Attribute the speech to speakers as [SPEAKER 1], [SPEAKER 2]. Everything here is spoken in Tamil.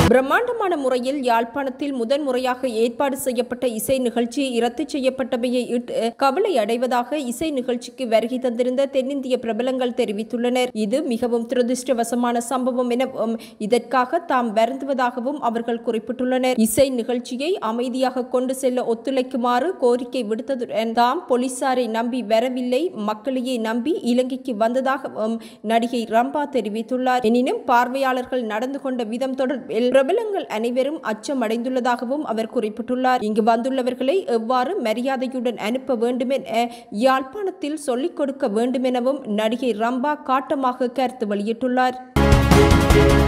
[SPEAKER 1] பிரம்மாண்டமான முறையில் யாழ்ப்பாணத்தில் முதன் முறையாக ஏற்பாடு செய்யப்பட்ட இசை நிகழ்ச்சி ரத்து செய்யப்பட்டமையை இட்டு கவலை அடைவதாக இசை நிகழ்ச்சிக்கு வருகை தந்திருந்த தென்னிந்திய பிரபலங்கள் தெரிவித்துள்ளனர் இது மிகவும் துரதிருஷ்டவசமான சம்பவம் எனவும் இதற்காக தாம் வருந்துவதாகவும் அவர்கள் குறிப்பிட்டுள்ளனர் இசை நிகழ்ச்சியை அமைதியாக கொண்டு செல்ல ஒத்துழைக்குமாறு கோரிக்கை விடுத்ததுடன் தாம் போலீசாரை நம்பி வரவில்லை மக்களையே நம்பி இலங்கைக்கு வந்ததாகவும் நடிகை ரம்பா தெரிவித்துள்ளார் எனினும் பார்வையாளர்கள் நடந்து கொண்ட விதம் தொடர்பில் பிரபலங்கள் அனைவரும் அச்சமடைந்துள்ளதாகவும் அவர் குறிப்பிட்டுள்ளார் இங்கு வந்துள்ளவர்களை எவ்வாறு மரியாதையுடன் அனுப்ப வேண்டுமென யாழ்ப்பாணத்தில் சொல்லிக் கொடுக்க வேண்டுமெனவும் நடிகை ரம்பா காட்டமாக கருத்து வெளியிட்டுள்ளார்